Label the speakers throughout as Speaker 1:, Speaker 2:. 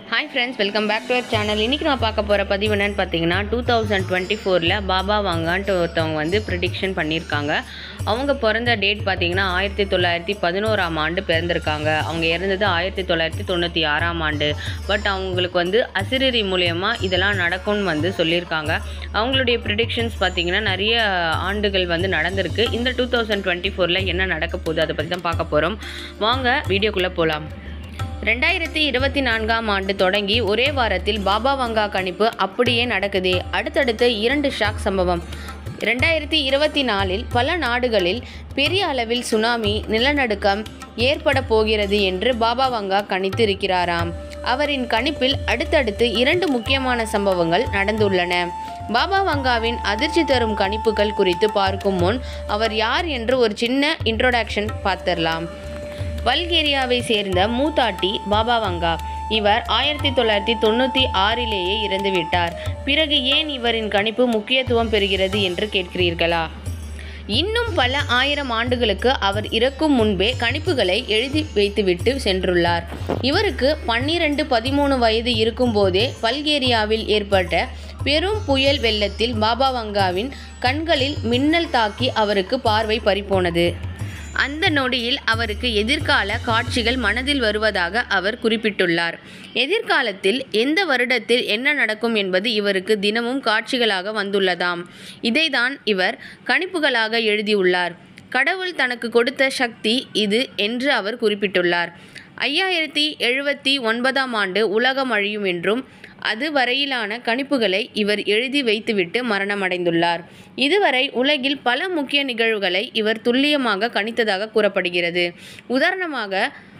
Speaker 1: hi friends welcome back to our channel இன்றைக்கி நான் பார்க்க போகிற பதிவு என்னன்னு பார்த்தீங்கன்னா டூ தௌசண்ட் டுவெண்ட்டி ஃபோரில் பாபா வாங்கான்ட்டு ஒருத்தவங்க வந்து ப்ரிடிக்ஷன் பண்ணியிருக்காங்க அவங்க பிறந்த டேட் பார்த்தீங்கன்னா ஆயிரத்தி தொள்ளாயிரத்தி பதினோராம் ஆண்டு பிறந்திருக்காங்க அவங்க இறந்தது ஆயிரத்தி தொள்ளாயிரத்தி தொண்ணூற்றி ஆறாம் ஆண்டு பட் அவங்களுக்கு வந்து அசிரரி மூலயமா இதெல்லாம் நடக்கும்னு வந்து சொல்லியிருக்காங்க அவங்களுடைய ப்ரிடிக்ஷன்ஸ் பார்த்தீங்கன்னா நிறைய ஆண்டுகள் வந்து நடந்திருக்கு இந்த டூ தௌசண்ட் டுவெண்ட்டி ஃபோரில் என்ன நடக்க போகுது அதை பற்றி தான் பார்க்க போகிறோம் வாங்க வீடியோக்குள்ளே போகலாம் ரெண்டாயிரத்தி இருபத்தி நான்காம் ஆண்டு தொடங்கி ஒரே வாரத்தில் பாபா வங்கா கணிப்பு அப்படியே நடக்குதே அடுத்தடுத்து இரண்டு ஷாக் சம்பவம் ரெண்டாயிரத்தி இருபத்தி நாலில் பல நாடுகளில் பெரிய அளவில் சுனாமி நிலநடுக்கம் ஏற்பட போகிறது என்று பாபா வங்கா கணித்து இருக்கிறாராம் அவரின் கணிப்பில் அடுத்தடுத்து இரண்டு முக்கியமான சம்பவங்கள் நடந்துள்ளன பாபா வங்காவின் அதிர்ச்சி தரும் கணிப்புகள் குறித்து பார்க்கும் முன் அவர் யார் என்று ஒரு சின்ன இன்ட்ரோடக்ஷன் பார்த்துடலாம் பல்கேரியாவை சேர்ந்த மூத்தாட்டி பாபா வங்கா இவர் ஆயிரத்தி தொள்ளாயிரத்தி தொண்ணூற்றி ஆறிலேயே இறந்துவிட்டார் பிறகு ஏன் இவரின் கணிப்பு முக்கியத்துவம் பெறுகிறது என்று கேட்கிறீர்களா இன்னும் பல ஆயிரம் ஆண்டுகளுக்கு அவர் இறக்கும் முன்பே கணிப்புகளை எழுதி வைத்துவிட்டு சென்றுள்ளார் இவருக்கு பன்னிரண்டு பதிமூணு வயது இருக்கும்போதே பல்கேரியாவில் ஏற்பட்ட பெரும் புயல் வெள்ளத்தில் பாபா வங்காவின் கண்களில் மின்னல் தாக்கி அவருக்கு பார்வை பறிபோனது அந்த நொடியில் அவருக்கு எதிர்கால காட்சிகள் மனதில் வருவதாக அவர் குறிப்பிட்டுள்ளார் எதிர்காலத்தில் எந்த வருடத்தில் என்ன நடக்கும் என்பது இவருக்கு தினமும் காட்சிகளாக வந்துள்ளதாம் இதைதான் இவர் கணிப்புகளாக எழுதியுள்ளார் கடவுள் தனக்கு கொடுத்த சக்தி இது என்று அவர் குறிப்பிட்டுள்ளார் ஐயாயிரத்தி எழுபத்தி ஒன்பதாம் ஆண்டு உலகம் அழியும் என்றும் அது வரையிலான கணிப்புகளை இவர் எழுதி வைத்துவிட்டு மரணமடைந்துள்ளார் இதுவரை உலகில் பல முக்கிய நிகழ்வுகளை இவர் துல்லியமாக கணித்ததாக கூறப்படுகிறது உதாரணமாக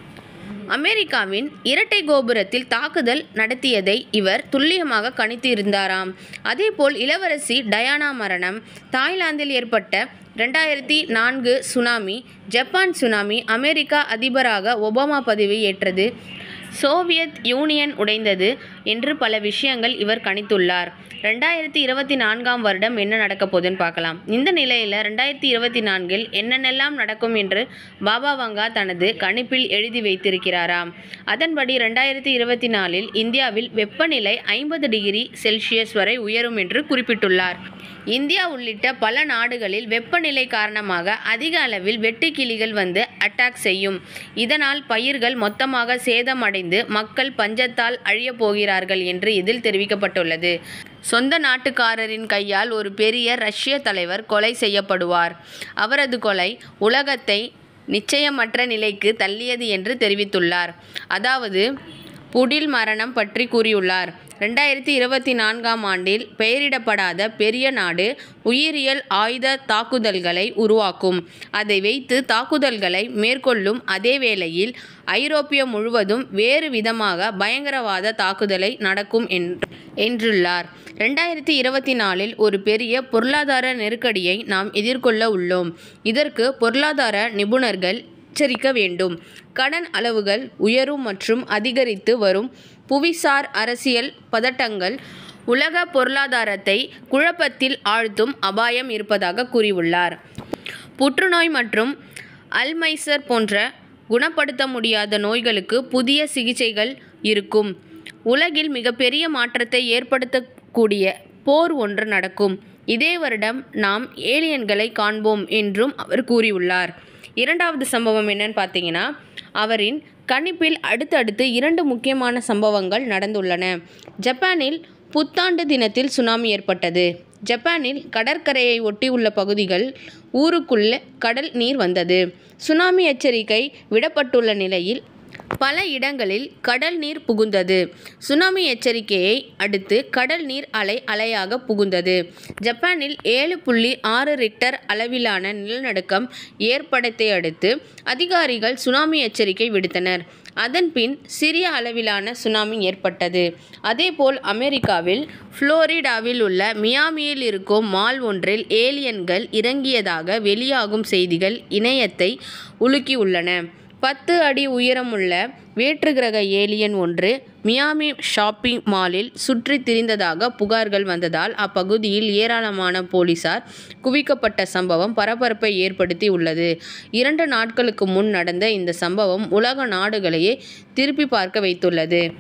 Speaker 1: அமெரிக்காவின் இரட்டை கோபுரத்தில் தாக்குதல் நடத்தியதை இவர் துல்லியமாக கணித்து இருந்தாராம் அதேபோல் இளவரசி டயானா மரணம் தாய்லாந்தில் ஏற்பட்ட ரெண்டாயிரத்தி நான்கு சுனாமி ஜப்பான் சுனாமி அமெரிக்கா அதிபராக ஒபாமா பதவி ஏற்றது சோவியத் யூனியன் உடைந்தது என்று பல விஷயங்கள் இவர் கணித்துள்ளார் ரெண்டாயிரத்தி இருபத்தி நான்காம் வருடம் என்ன நடக்க போகுதுன்னு பார்க்கலாம் இந்த நிலையில் ரெண்டாயிரத்தி இருபத்தி நான்கில் என்னென்னலாம் நடக்கும் என்று பாபா வங்கா தனது கணிப்பில் எழுதி வைத்திருக்கிறாராம் அதன்படி ரெண்டாயிரத்தி இருபத்தி நாலில் இந்தியாவில் வெப்பநிலை ஐம்பது டிகிரி செல்சியஸ் வரை உயரும் என்று குறிப்பிட்டுள்ளார் இந்தியா உள்ளிட்ட பல நாடுகளில் வெப்பநிலை காரணமாக அதிக அளவில் வெட்டுக்கிளிகள் வந்து அட்டாக் செய்யும் இதனால் பயிர்கள் மொத்தமாக சேதமடைந்து மக்கள் பஞ்சத்தால் அழியப் போகிறார்கள் என்று இதில் தெரிவிக்கப்பட்டுள்ளது சொந்த நாட்டுக்காரரின் கையால் ஒரு பெரிய ரஷ்ய தலைவர் கொலை செய்யப்படுவார் அவரது கொலை உலகத்தை நிச்சயமற்ற நிலைக்கு தள்ளியது என்று தெரிவித்துள்ளார் அதாவது புடில் மரணம் பற்றி கூறியுள்ளார் ரெண்டாயிரத்தி இருபத்தி நான்காம் ஆண்டில் பெயரிடப்படாத பெரிய நாடு உயிரியல் ஆயுத தாக்குதல்களை உருவாக்கும் அதை வைத்து தாக்குதல்களை மேற்கொள்ளும் அதே வேளையில் ஐரோப்பிய முழுவதும் வேறு விதமாக பயங்கரவாத தாக்குதலை நடக்கும் என்றுள்ளார் ரெண்டாயிரத்தி இருபத்தி நாலில் ஒரு பெரிய பொருளாதார நெருக்கடியை நாம் எதிர்கொள்ள உள்ளோம் இதற்கு பொருளாதார நிபுணர்கள் எச்சரிக்க வேண்டும் கடன் அளவுகள் உயரும் மற்றும் அதிகரித்து வரும் புவிசார் அரசியல் பதட்டங்கள் உலக பொருளாதாரத்தை குழப்பத்தில் ஆழ்த்தும் அபாயம் இருப்பதாக கூறியுள்ளார் புற்றுநோய் மற்றும் அல்மைசர் போன்ற குணப்படுத்த முடியாத நோய்களுக்கு புதிய சிகிச்சைகள் இருக்கும் உலகில் மிகப்பெரிய மாற்றத்தை ஏற்படுத்தக்கூடிய போர் ஒன்று நடக்கும் இதே வருடம் நாம் ஏலியன்களை காண்போம் என்றும் அவர் கூறியுள்ளார் இரண்டாவது சம்பவம் என்னன்னு பார்த்தீங்கன்னா அவரின் கணிப்பில் அடுத்தடுத்து இரண்டு முக்கியமான சம்பவங்கள் நடந்துள்ளன ஜப்பானில் புத்தாண்டு தினத்தில் சுனாமி ஏற்பட்டது ஜப்பானில் கடற்கரையை ஒட்டியுள்ள பகுதிகள் ஊருக்குள்ள கடல் நீர் வந்தது சுனாமி எச்சரிக்கை விடப்பட்டுள்ள நிலையில் பல இடங்களில் கடல் நீர் புகுந்தது சுனாமி எச்சரிக்கையை அடுத்து கடல் நீர் அலை அலையாக புகுந்தது ஜப்பானில் ஏழு புள்ளி ஆறு ரிக்டர் அளவிலான நிலநடுக்கம் ஏற்படத்தை அடுத்து அதிகாரிகள் சுனாமி எச்சரிக்கை விடுத்தனர் அதன்பின் சிறிய அளவிலான சுனாமி ஏற்பட்டது அதேபோல் அமெரிக்காவில் புளோரிடாவில் உள்ள மியாமியில் இருக்கும் மால் ஒன்றில் ஏலியன்கள் இறங்கியதாக வெளியாகும் செய்திகள் இணையத்தை உலுக்கியுள்ளன பத்து அடி உயரமுள்ள வேற்றுகிரக ஏலியன் ஒன்று மியாமி ஷாப்பிங் மாலில் சுற்றி திரிந்ததாக புகார்கள் வந்ததால் அப்பகுதியில் ஏராளமான போலீசார் குவிக்கப்பட்ட சம்பவம் பரபரப்பை ஏற்படுத்தி உள்ளது இரண்டு நாட்களுக்கு முன் நடந்த இந்த சம்பவம் உலக நாடுகளையே திருப்பி பார்க்க வைத்துள்ளது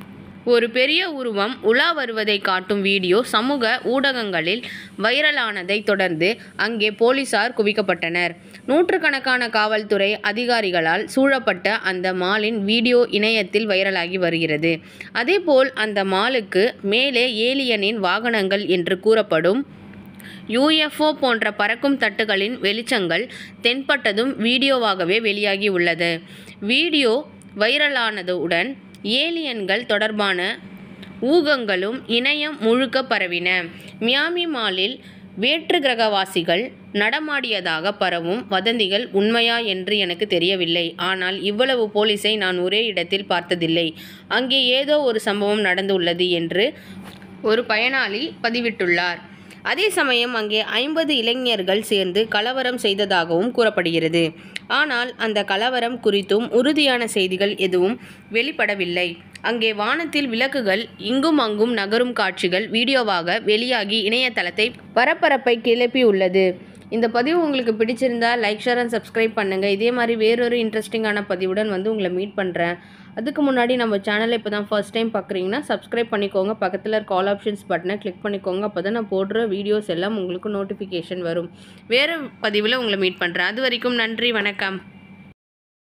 Speaker 1: ஒரு பெரிய உருவம் உலா வருவதை காட்டும் வீடியோ சமூக ஊடகங்களில் வைரலானதை தொடர்ந்து அங்கே போலீசார் குவிக்கப்பட்டனர் நூற்றுக்கணக்கான காவல்துறை அதிகாரிகளால் சூழப்பட்ட அந்த மாலின் வீடியோ இணையத்தில் வைரலாகி வருகிறது அதேபோல் அந்த மாலுக்கு மேலே ஏலியனின் வாகனங்கள் என்று கூறப்படும் யூஎஃப்ஓ போன்ற பறக்கும் தட்டுகளின் வெளிச்சங்கள் தென்பட்டதும் வீடியோவாகவே வெளியாகி உள்ளது வீடியோ வைரலானதுடன் ஏலியன்கள் தொடர்பான ஊகங்களும் இணையம் முழுக்க பரவின மியாமி மாலில் வேற்று கிரகவாசிகள் நடமாடியதாக பரவும் வதந்திகள் உண்மையா என்று எனக்கு தெரியவில்லை ஆனால் இவ்வளவு போலீஸை நான் ஒரே இடத்தில் பார்த்ததில்லை அங்கே ஏதோ ஒரு சம்பவம் நடந்துள்ளது என்று ஒரு பயனாளி பதிவிட்டுள்ளார் அதே சமயம் அங்கே ஐம்பது இளைஞர்கள் சேர்ந்து கலவரம் செய்ததாகவும் கூறப்படுகிறது ஆனால் அந்த கலவரம் குறித்தும் உறுதியான செய்திகள் எதுவும் வெளிப்படவில்லை அங்கே வானத்தில் விளக்குகள் இங்கும் அங்கும் நகரும் காட்சிகள் வீடியோவாக வெளியாகி இணையதளத்தை பரபரப்பை கிளப்பியுள்ளது இந்த பதிவு உங்களுக்கு பிடிச்சிருந்தா லைக் ஷேர் அண்ட் சப்ஸ்கிரைப் பண்ணுங்கள் இதே மாதிரி வேறொரு இன்ட்ரெஸ்டிங்கான பதிவுடன் வந்து உங்களை மீட் பண்ணுறேன் அதுக்கு முன்னாடி நம்ம சேனலை இப்போ தான் ஃபர்ஸ்ட் டைம் பார்க்குறீங்கன்னா சப்ஸ்கிரைப் பண்ணிக்கோங்க பக்கத்தில் இருக்க ஆல் ஆப்ஷன்ஸ் பட்டனை கிளிக் பண்ணிக்கோங்க அப்போ தான் நான் போடுற வீடியோஸ் எல்லாம் உங்களுக்கு நோட்டிஃபிகேஷன் வரும் வேறு பதிவில் உங்களை மீட் பண்ணுறேன் அது வரைக்கும் நன்றி வணக்கம்